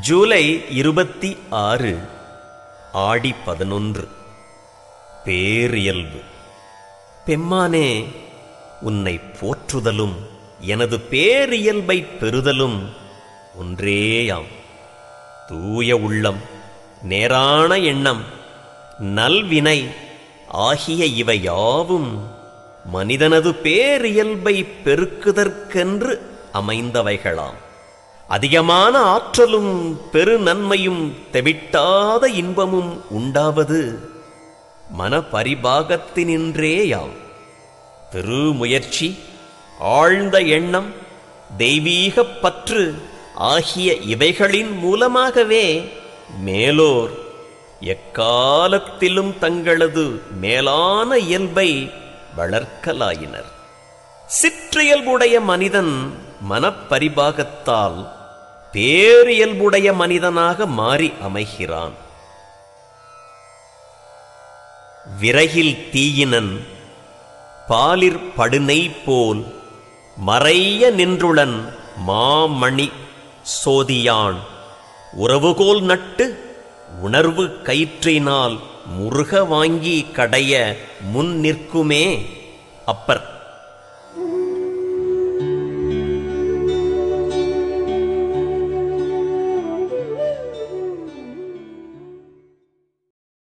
ஜூலை இருபத்தி ஆறு ஆடி பதினொன்று பேரியல்பு பெம்மானே உன்னை போற்றுதலும் எனது பேரியல்பை பெறுதலும் ஒன்றேயாம் தூய உள்ளம் நேரான எண்ணம் நல்வினை ஆகிய இவை யாவும் மனிதனது பேரியல்பை பெருக்குதற்கென்று அமைந்தவைகளாம் அதிகமான ஆற்றலும் பெரு நன்மையும் தெவிட்டாத இன்பமும் உண்டாவது மனபரிபாகத்தினின்றேயாம் பெருமுயற்சி ஆழ்ந்த எண்ணம் தெய்வீகப் பற்று ஆகிய இவைகளின் மூலமாகவே மேலோர் எக்காலத்திலும் தங்களது மேலான இயல்பை வளர்க்கலாயினர் சிற்றியல்புடைய மனிதன் மனப்பரிபாகத்தால் பேரியல்புடைய மனிதனாக மாறி அமைகிறான் விறகில் தீயினன் பாலிற் படுனை போல் மறைய நின்றுளன் மாமணி சோதியான் உறவுகோல் நட்டு உணர்வு கயிற்றினால் முருக வாங்கி கடைய முன் நிற்குமே அப்பர்